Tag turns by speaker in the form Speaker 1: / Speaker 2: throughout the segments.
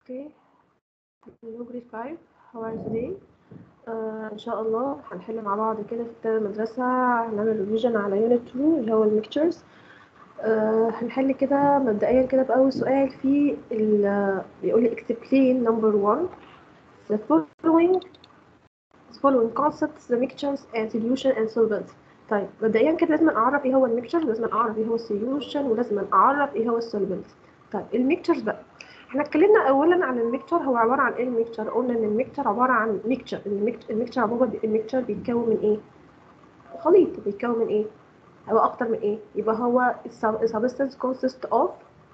Speaker 1: اوكي جريد 5 how are you today آه ان شاء الله هنحل مع بعض كده في كتاب المدرسة هنعمل ريفيجن على يونت 2 اللي هو الميكتشرز آه هنحل كده مبدئيا كده بأول سؤال في ال بيقول لي explain number 1 the following the following concepts the mixtures and solution and solvents طيب مبدئيا كده لازم اعرف ايه هو الميكتشر ولازم اعرف ايه هو السوليوشن ولازم اعرف ايه هو السولفنت طيب الميكتشرز بقى احنا اتكلمنا اولا عن الميكتشر هو عباره عن ايه الميكتشر قلنا ان الميكتشر عباره عن ميكتشر الميكتشر عباره الميكتشر بيتكون من ايه خليط بيتكون من ايه هو اكتر من ايه يبقى هو substance consists of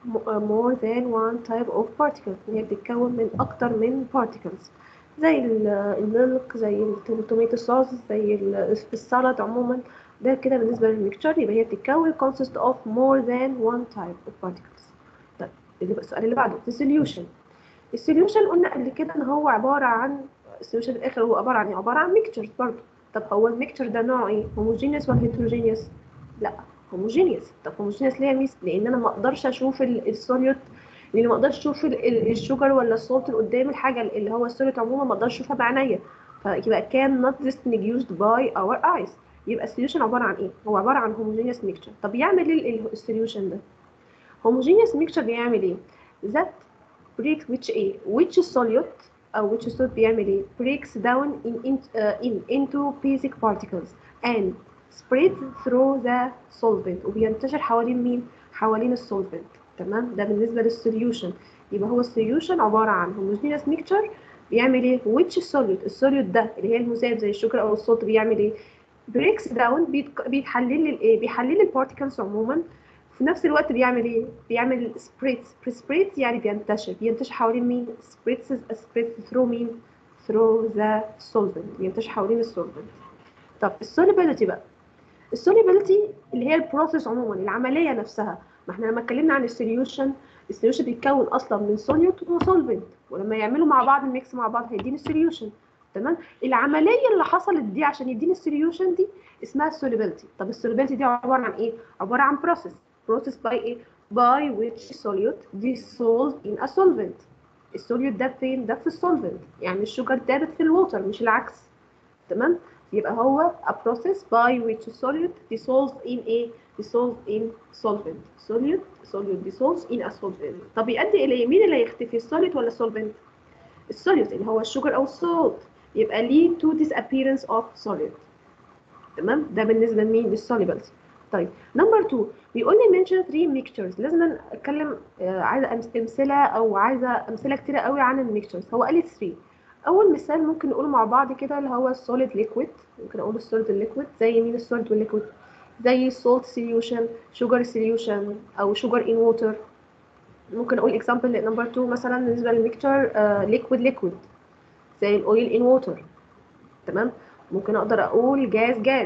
Speaker 1: more than one type of particles هي بتتكون من اكتر من particles زي الميلك زي التوميتو صوص زي السلطه عموما ده كده بالنسبه للميكتشر يبقى هي بتتكون consist of more than one type of particles طيب اللي بقى السؤال اللي بعده السوليوشن السوليوشن قلنا قبل كده ان هو عباره عن السوليوشن في الاخر هو عباره عن ايه عباره عن ميكتشرز برضه طب هو الميكتشر ده نوعه ايه هوموجينيوس ولا هيتروجينيوس لا هوموجينيوس طب هوموجينيوس ليه يا ميس لان انا ما اقدرش اشوف السوليوت لان ما اقدرش اشوف الشوجر ولا الصوت اللي قدام الحاجه اللي هو السوليوت عموما ما اقدرش اشوفها بعينيا فيبقى كان not distinguished by our eyes يبقى السوليوشن عباره عن ايه هو عباره عن هوموجينيوس ميكتشر طب يعمل ايه السوليوشن ده homogeneous mixture بيعمل ايه that breaks which ايه which solute او which solute بيعمل ايه breaks down in, in, uh, in into basic particles and spread through the solvent وبينتشر حوالين مين حوالين السولفنت تمام ده بالنسبه للسوليوشن يبقى هو السوليوشن عباره عن homogeneous mixture بيعمل ايه which solute السوليوت ده اللي هي المذاب زي الشوكر او الصوت بيعمل ايه بريكس داون بيحلل الايه بيحلل البارتيكلز عموما في نفس الوقت بيعمل ايه بيعمل سبريتس سبريتس يعني بينتشر بينتشر حوالين مين سبريتس سبريت ثرو مين ثرو ذا سولفنت بينتشر حوالين السولفنت طب السوليبيليتي بقى السوليبيليتي اللي هي البروسيس عموما العمليه نفسها ما احنا لما اتكلمنا عن السوليوشن السوليوشن بيتكون اصلا من سوليوت وسولفنت ولما يعملوا مع بعض الميكس مع بعض هيديني السوليوشن تمام العمليه اللي حصلت دي عشان يديني السوليوشن دي اسمها السوليبيليتي طب السوليبيليتي دي عباره عن ايه عباره عن بروسيس process by a by which solute dissolved in a solvent السوليوت ده فين ده في السولفنت يعني الشوجر دابت في الووتر مش العكس تمام يبقى هو a process by which solute dissolves in a dissolved in solvent solute solute dissolves in a solvent طب يؤدي الى مين اللي هيختفي السوليوت ولا السولفنت السوليوت اللي هو الشوجر او الصوت يبقى lead to disappearance of solute تمام ده بالنسبه لمين للسوليبلز طيب نمبر 2 بيقول لي mention 3 mixtures لازم اتكلم عايزه امثله او عايزه امثله كتيره قوي عن الميكتشرز هو قال لي 3 اول مثال ممكن نقوله مع بعض كده اللي هو السوليد ليكويد ممكن اقول السوليد ليكويد زي مين السوليد والليكويد زي السولت سوليوشن شوجر سوليوشن او شوجر ان ووتر ممكن اقول اكزامبل نمبر 2 مثلا بالنسبه للميكتشر ليكويد ليكويد زي الاويل ان ووتر تمام ممكن اقدر اقول جاز جاز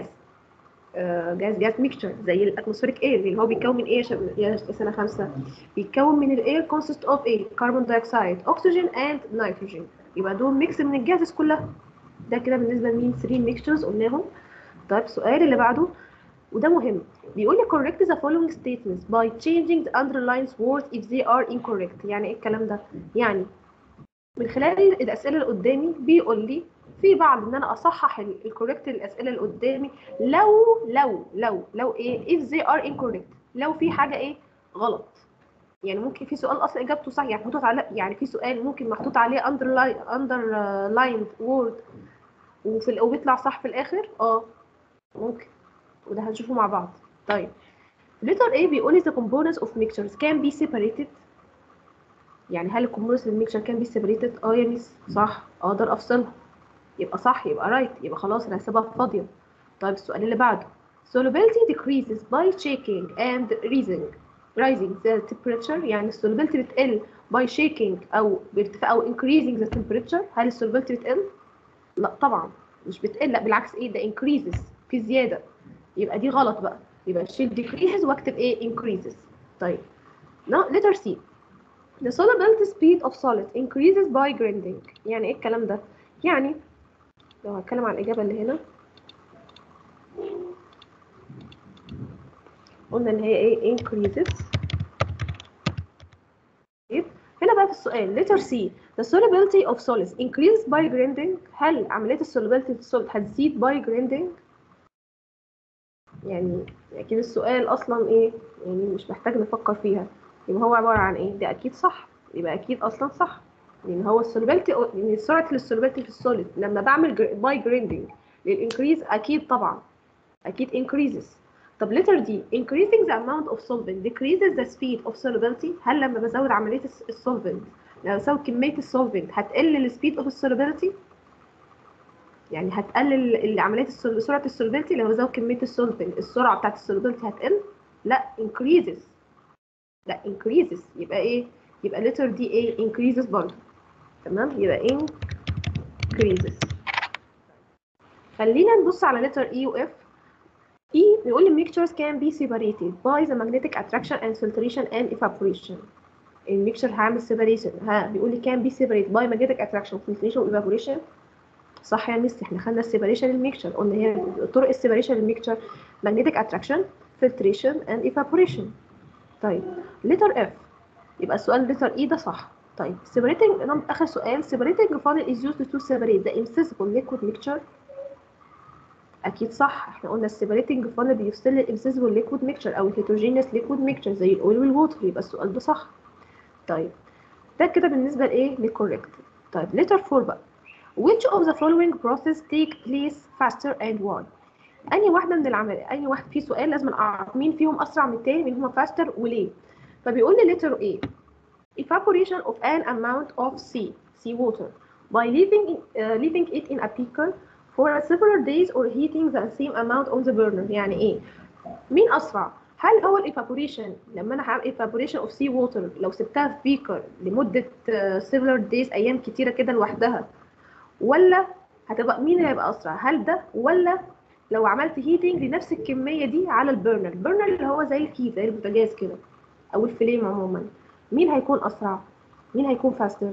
Speaker 1: جاز جاز ميكتشر زي الاتموسفيريك اير اللي هو بيتكون من ايه يا سنه خمسه بيتكون من الاير كونسيست اوف ايه كربون دايوكسيد اكسجين اند نيتروجين يبقى دول ميكس من الجازز كلها ده كده بالنسبه لمين 3 ميكتشرز قلناهم طيب السؤال اللي بعده وده مهم بيقول لي correct the following statements by changing the underlined words if they are incorrect يعني ايه الكلام ده يعني من خلال الاسئله اللي قدامي بيقول لي في بعض ان انا اصحح الكوريكت الاسئله اللي قدامي لو لو لو لو ايه if they are incorrect لو في حاجه ايه غلط يعني ممكن في سؤال اصلا اجابته صح يعني محطوط على يعني في سؤال ممكن محطوط عليه underline underlined word وفي وبيطلع صح في الاخر اه ممكن وده هنشوفه مع بعض طيب letter A بيقول لي the components of mixtures can be separated يعني هل الكومبوننتس للميكشر كان بي separated اه يا ميس صح اقدر افصلها يبقى صح يبقى رايت right. يبقى خلاص انا هسيبها فاضيه طيب السؤال اللي بعده solubility decreases by shaking and rising rising the temperature يعني السولوبيلتي بتقل by shaking او بارتفاع او increasing the temperature هل السولوبيلتي بتقل لا طبعا مش بتقل لا بالعكس ايه ده increases في زياده يبقى دي غلط بقى يبقى شيل decreases واكتب ايه increases طيب now letter C the solubility speed of solid increases by grinding يعني ايه الكلام ده يعني لو هتكلم عن الإجابة اللي هنا قلنا إن هي إيه increases هنا بقى في السؤال letter C the solubility of solids increases by grinding هل عملية السولوبيلتي للسوليد هتزيد by grinding يعني اكيد السؤال اصلا ايه يعني مش محتاج نفكر فيها يبقى هو عبارة عن ايه ده اكيد صح يبقى اكيد اصلا صح لان هو السولوبيلتي يعني سرعة السولوبيلتي في السوليد لما بعمل باي جريندنج للانكريز اكيد طبعا اكيد increases طب letter D increasing the amount of solvent decreases the speed of solubility هل لما بزود عملية السولفنت لو بزود كمية السولفنت هتقلل السبيد اوف السولوبيلتي يعني هتقلل عملية سرعة السولوبيلتي لو بزود كمية السولفنت السرعة بتاعت السولوبيلتي هتقل لا increases لا increases يبقى ايه يبقى letter D ايه increases برضه تمام يبقى increases خلينا نبص على letter E و F E بيقول لي mixtures can be separated by the magnetic attraction and filtration and evaporation الميكشر هعمل separation ها بيقول لي can be separated by magnetic attraction filtration و evaporation صح يا ميس احنا خدنا السيبريشن للميكشر قلنا هي طرق السيبريشن للميكشر magnetic attraction filtration and evaporation طيب letter F يبقى السؤال letter E ده صح طيب separating اخر سؤال separating funnel is used to separate the immiscible liquid mixture اكيد صح احنا قلنا السيبريتنج فانل بيفصل الامسيسبل ليكويد ميكشر او الهيتروجينيوس ليكويد ميكشر زي الاويل والووتر يبقى السؤال ده صح طيب ده كده بالنسبه لايه للكوريكت طيب ليتر 4 بقى which of the following process take place faster and why انهي واحده من العمل انهي واحد في سؤال لازم اعرف مين فيهم اسرع من التاني مين هما faster وليه فبيقول لي letter A evaporation of an amount of sea sea water by leaving uh, leaving it in a beaker for several days or heating the same amount on the burner يعني ايه مين اسرع هل هو الايفابوريشن لما انا هعمل evaporation of sea water لو سبتها في بيكر لمده uh, several days ايام كتيره كده لوحدها ولا هتبقى مين اللي هيبقى اسرع هل ده ولا لو عملت هيتنج لنفس الكميه دي على البرنر البرنر اللي هو زي الكيف زي البوتاجاز كده او الفليم عموما مين هيكون اسرع مين هيكون فاستر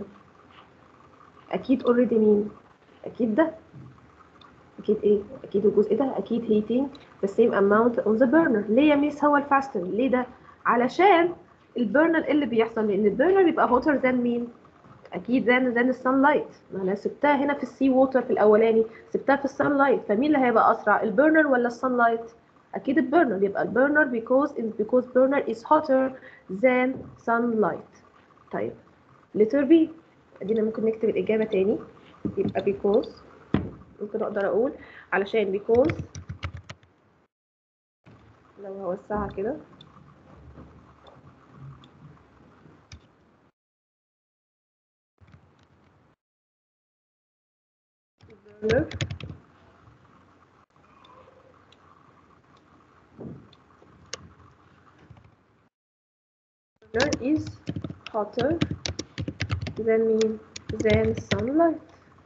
Speaker 1: اكيد اوريدي مين اكيد ده اكيد ايه اكيد الجزء ده اكيد heating the same amount on the burner ليه يا ميس هو الفاستر ليه ده علشان البرنر ايه اللي بيحصل لان البرنر بيبقى hotter than مين اكيد than than السان لايت ما انا سبتها هنا في السي ووتر في الاولاني سبتها في السان لايت فمين اللي هيبقى اسرع البرنر ولا السان لايت اكيد البرنر يبقى البرنر because because burner is hotter than sunlight طيب letter B ادينا ممكن نكتب الاجابه تاني يبقى because ممكن اقدر اقول علشان because لو هوسعها كده burner burner is hotter than mean than sunlight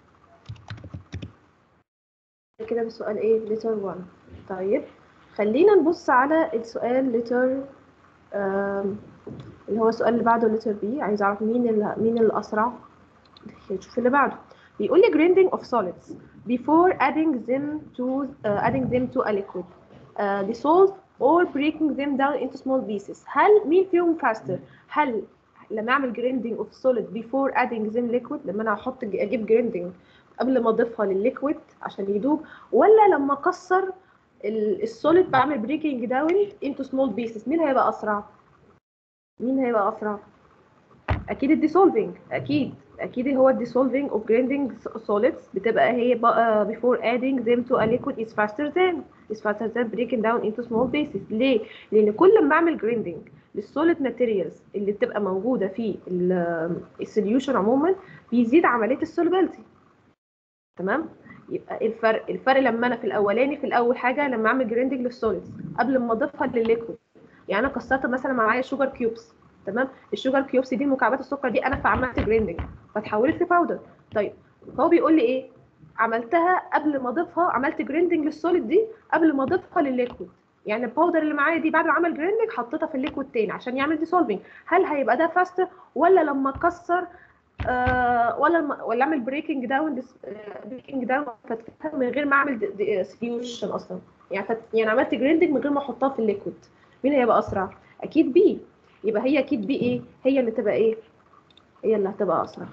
Speaker 1: كده بالسؤال ايه letter 1 طيب خلينا نبص على السؤال letter اللي هو السؤال اللي بعده letter B عايز اعرف مين اللي مين الاسرع نشوف اللي بعده بيقول لي grinding of solids before adding them to uh, adding them to a liquid uh, dissolve or breaking them down into small pieces هل مين فيهم faster هل لما اعمل grinding of solid before adding them liquid لما انا احط اجيب grinding قبل ما اضيفها للليكويد عشان يدوب ولا لما اكسر السوليد بعمل بريكنج داون انتو سمول بيسز مين هيبقى اسرع مين هيبقى اسرع اكيد الديسولفينج اكيد اكيد هو الديسولفينج اوف جريندنج solids بتبقى هي بقى before adding them to a liquid is faster than is faster than breaking down into small pieces ليه لان كل ما اعمل جريندنج للسوليد ماتيريالز اللي بتبقى موجوده في السوليوشن عموما بيزيد عمليه السولوبيلتي تمام يبقى الفرق الفرق لما انا في الاولاني في الاول حاجه لما اعمل جريندنج للسوليدز قبل ما اضيفها للليكويد يعني انا كسرت مثلا معايا شوجر كيوبس تمام الشوجر كيوبس دي مكعبات السكر دي انا فعملت جريندنج فتحولت لباودر طيب هو بيقول لي ايه عملتها قبل ما اضيفها عملت جريندنج للسوليد دي قبل ما اضيفها للليكويد يعني الباودر اللي معايا دي بعد ما عمل جريندنج حطيتها في الليكويد تاني عشان يعمل ديسولفينج هل هيبقى ده فاستر ولا لما اكسر آه ولا ولا اعمل بريكنج داون بريكنج داون من غير ما اعمل سوليوشن اصلا يعني فت يعني عملت جريندنج من غير ما احطها في الليكويد مين هيبقى اسرع اكيد بي يبقى هي اكيد بي ايه هي اللي تبقى ايه هي اللي هتبقى اسرع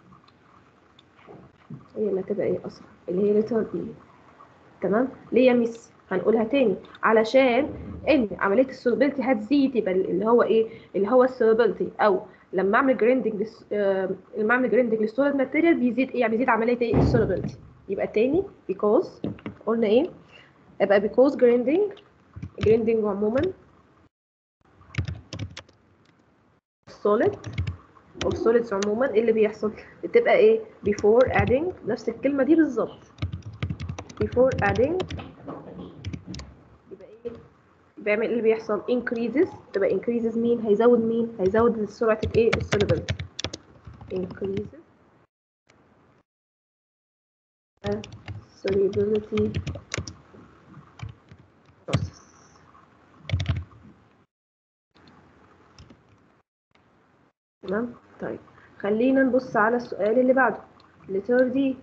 Speaker 1: هي اللي هتبقى ايه اسرع اللي هي لتر بي تمام ليه يا ميس هنقولها تاني علشان ان عمليه السولوبيلتي هتزيد يبقى اللي هو ايه اللي هو السولوبيلتي او لما اعمل جريندنج لس... آه لما اعمل جريندنج للسوليد ماتيريال بيزيد ايه بيزيد عمليه ايه السولوبيلتي يبقى تاني because قلنا ايه يبقى because grinding grinding عموما solid of solids عموما ايه اللي بيحصل بتبقى ايه before adding نفس الكلمه دي بالظبط before adding يبقى ايه بيعمل ايه اللي بيحصل increases تبقى increases مين هيزود مين هيزود سرعه الايه السوليبيلتي increases solubility process تمام طيب خلينا نبص على السؤال اللي بعده letter D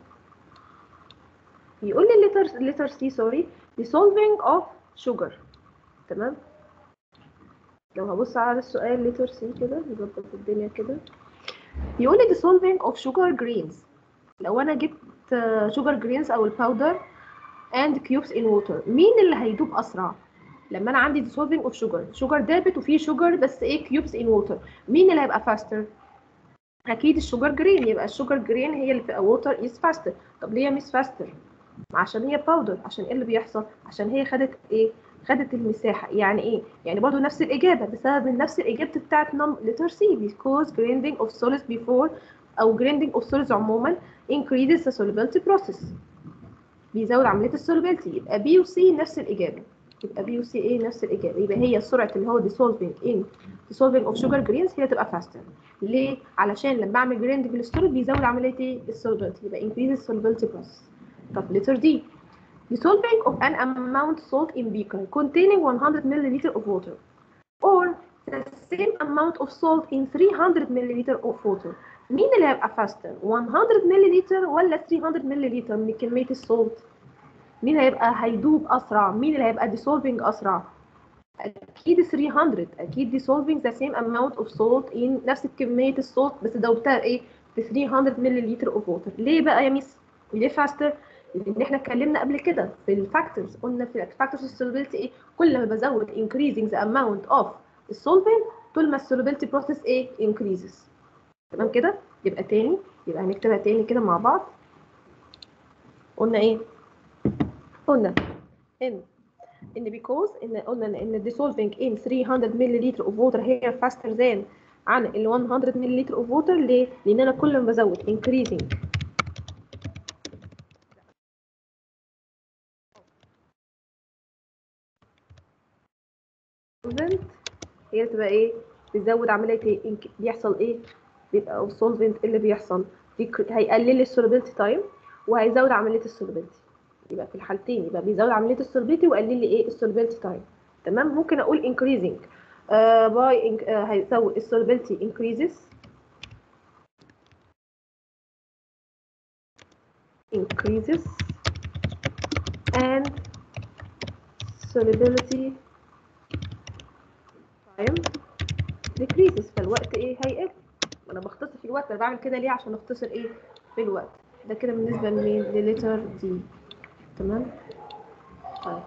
Speaker 1: بيقول لي letter letter C sorry dissolving of sugar تمام لو هبص على السؤال letter C كده نظبط الدنيا كده بيقول لي dissolving of sugar grains لو انا جبت شوجر جرينز او الباودر and cubes in water مين اللي هيدوب اسرع لما انا عندي dissolving of sugar شوجر دابت وفيه شوجر بس ايه cubes in water مين اللي هيبقى faster اكيد الشوجر جرين يبقى الشوجر جرين هي اللي في ووتر از فاستر طب ليه مش فاستر عشان هي باودر عشان ايه اللي بيحصل عشان هي خدت ايه خدت المساحه يعني ايه يعني برضو نفس الاجابه بسبب نفس الاجابه بتاعت نم لتر سي because grinding of solids before او grinding of solids عموما increases the solubility process بيزود عمليه السولوبيلتي يبقى بي وسي نفس الاجابه يبقى بي وسي ايه نفس الاجابه يبقى هي سرعه اللي هو dissolving in dissolving of sugar grains هي تبقى faster ليه علشان لما اعمل grinding للسوليد بيزود عمليه ايه السولوبيلتي يبقى increases solubility process طب letter D dissolving of an amount salt in beaker containing 100 milliliter of water or the same amount of salt in 300 milliliter of water مين اللي هيبقى faster 100 ملليلتر ولا 300 ملليلتر من كميه السولت مين هيبقى هيدوب اسرع مين اللي هيبقى dissolving اسرع اكيد 300 اكيد dissolving the same amount of salt in نفس كميه السولت بس دوبتها ايه ب 300 ملليلتر اوف ووتر ليه بقى يا ميس ليه فاستر لان احنا اتكلمنا قبل كده في الفاكتورز قلنا في الفاكتورز السولوبيلتي ايه كل ما بزود increasing the amount of السولفنت طول ما السولوبيلتي بروسيس ايه increases تمام كده يبقى تاني يبقى هنكتبها تاني كده مع بعض قلنا ايه قلنا ان ان because ان قلنا ان dissolving in 300 ml of water هي faster than عن ال 100 ml of water ليه؟ لان انا كل ما بزود increasing solvent هي تبقى ايه؟ بتزود عمليه ايه؟ بيحصل ايه؟ بيبقى السولفنت اللي بيحصل هيقلل السولوبيلتي تايم وهيزود عمليه السولوبيلتي يبقى في الحالتين يبقى بيزود عمليه السولوبيلتي ويقلل لي ايه السولوبيلتي تايم تمام ممكن اقول increasing باي uh, uh, هيزود السولوبيلتي increases increases and solubility time decreases فالوقت ايه هيقل انا بختصر في الوقت انا بعمل كده ليه عشان اختصر ايه في الوقت ده كده بالنسبه لمين للتر دي تمام طيب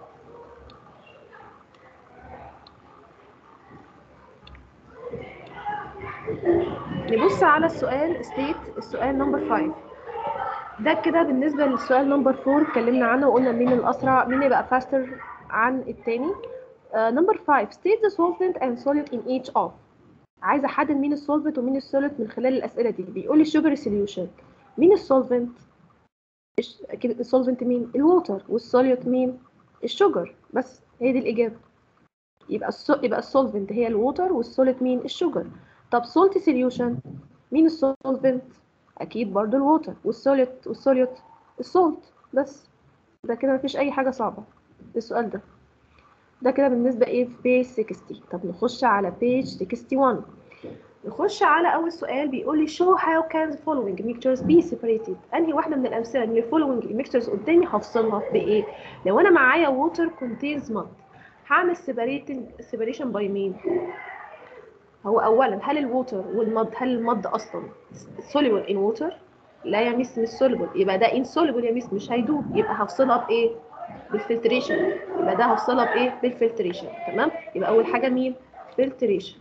Speaker 1: نبص على السؤال ستيت السؤال نمبر 5 ده كده بالنسبه للسؤال نمبر 4 اتكلمنا عنه وقلنا مين الاسرع مين يبقى فاستر عن التاني نمبر 5 state the solvent and solute in each of عايزه احدد مين السولفنت ومين السوليت من خلال الاسئله دي بيقول لي الشوجر سوليوشن مين السولفنت اكيد السولفنت مين الووتر والسوليوت مين الشوجر بس هي دي الاجابه يبقى السو... يبقى السولفنت هي الووتر والسوليت مين الشوجر طب سولت سوليوشن مين السولفنت اكيد برضو الووتر والسوليوت والسوليوت السولت بس ده كده مفيش اي حاجه صعبه السؤال ده ده كده بالنسبة ايه في بيج 60 طب نخش على بيج 61 نخش على أول سؤال بيقول لي show how can the following mixtures be separated أنهي واحدة من الأمثلة من ال following mixtures قدامي هفصلها بإيه؟ لو أنا معايا water contains mud هعمل separating separation by مين؟ هو اولا هل الووتر والمض هل المض اصلا soluble in water لا يا ميس مش soluble يبقى ده insoluble يا ميس مش هيدوب يبقى هفصلها بايه بالفلتريشن يبقى ده هفصلها بايه بالفلتريشن تمام يبقى اول حاجه مين فلتريشن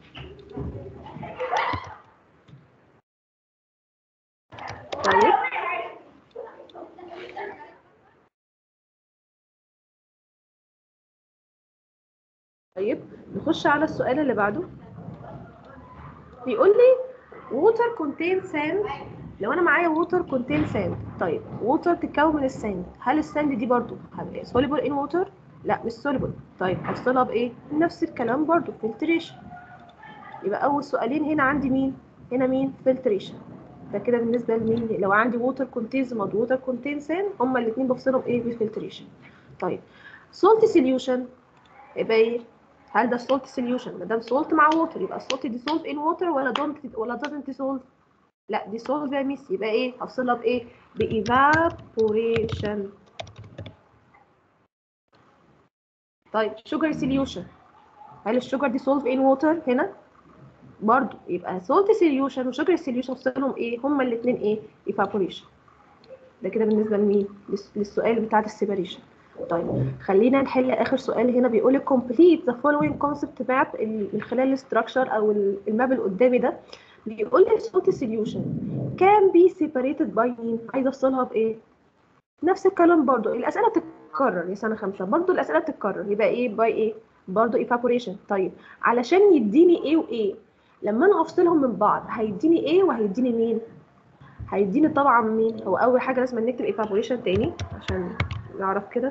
Speaker 1: طيب طيب نخش على السؤال اللي بعده بيقول لي water contain sand لو انا معايا water contain sand طيب water تتكون من الساند هل الساند دي برضو هتبقى soluble in water لا مش soluble طيب افصلها بايه نفس الكلام برضو filtration يبقى اول سؤالين هنا عندي مين هنا مين filtration ده كده بالنسبه لمين لو عندي water contains mud water contains sand هما الاثنين بفصلهم ايه بالفلتريشن طيب salt solution يبقى ايه هل ده salt solution ما دام salt مع water يبقى salt dissolve in water ولا don't ولا doesn't dissolve لا dissolve يا ميس يبقى ايه هفصلها بايه بايفابوريشن طيب sugar solution هل الشوجر dissolve in water هنا برضو يبقى salt solution وsugar solution هفصلهم ايه هما الاثنين ايه evaporation ده كده بالنسبه لمين للسؤال بتاع السيبريشن طيب خلينا نحل اخر سؤال هنا بيقول لك complete the following concept map من خلال الاستراكشر او الماب اللي قدامي ده بيقول لي salt solution can be separated by مين عايزه افصلها بايه نفس الكلام برضو الاسئله بتتكرر يا سنه خمسه برضو الاسئله بتتكرر يبقى ايه باي ايه برضو evaporation طيب علشان يديني ايه وايه لما انا افصلهم من بعض هيديني ايه وهيديني مين هيديني طبعا مين هو اول حاجه لازم نكتب evaporation تاني عشان نعرف كده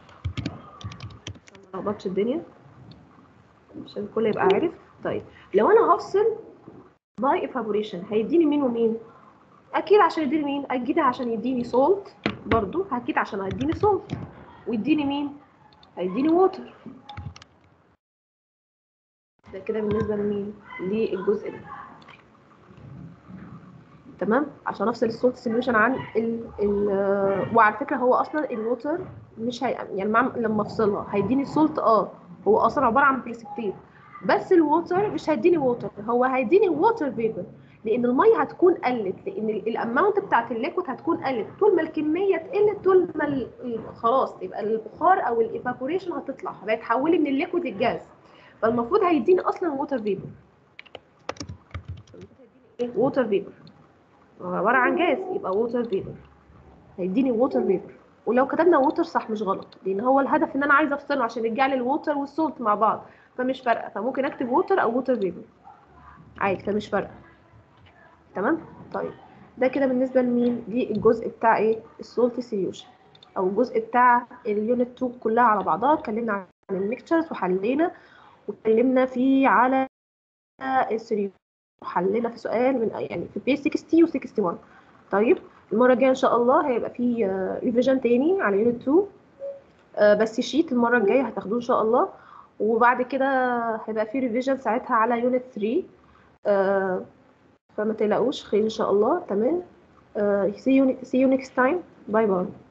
Speaker 1: عشان ما نلخبطش الدنيا عشان الكل يبقى عارف طيب لو انا هفصل باي evaporation هيديني مين ومين اكيد عشان يديني مين اكيد عشان يديني سولت برضو اكيد عشان هيديني سولت ويديني مين هيديني ووتر ده كده بالنسبه لمين للجزء ده تمام عشان افصل السولت سوليوشن عن ال ال وعلى فكره هو اصلا الووتر مش هي يعني مع لما افصلها هيديني سولت اه هو اصلا عباره عن بريسبتيت بس الووتر مش هيديني ووتر هو هيديني ووتر فيبر لان الميه هتكون قلت لان الاماونت بتاعت الليكويد هتكون قلت طول ما الكميه تقل طول ما خلاص يبقى البخار او الايفابوريشن هتطلع هتتحولي من الليكويد للجاز فالمفروض هيديني اصلا ووتر فيبر ووتر فيبر عباره عن جاز يبقى ووتر فيبر هيديني ووتر فيبر ولو كتبنا ووتر صح مش غلط لان هو الهدف ان انا عايزه افصله عشان يرجع لي الووتر والسولت مع بعض فمش فارقه فممكن اكتب ووتر او ووتر فيبر عادي فمش فارقه تمام طيب ده كده بالنسبه لمين دي الجزء بتاع ايه السولت سوليوشن او الجزء بتاع اليونت 2 كلها على بعضها اتكلمنا عن الميكتشرز وحلينا واتكلمنا فيه على السوليوشن وحلينا في سؤال من يعني في بي 60 و 61 طيب المره الجايه ان شاء الله هيبقى في ريفيجن تاني على يونت 2 آه بس شيت المره الجايه هتاخدوه ان شاء الله وبعد كده هيبقى في ريفيجن ساعتها على يونت 3 آه فما تقلقوش خير ان شاء الله تمام uh, see you see you next time bye bye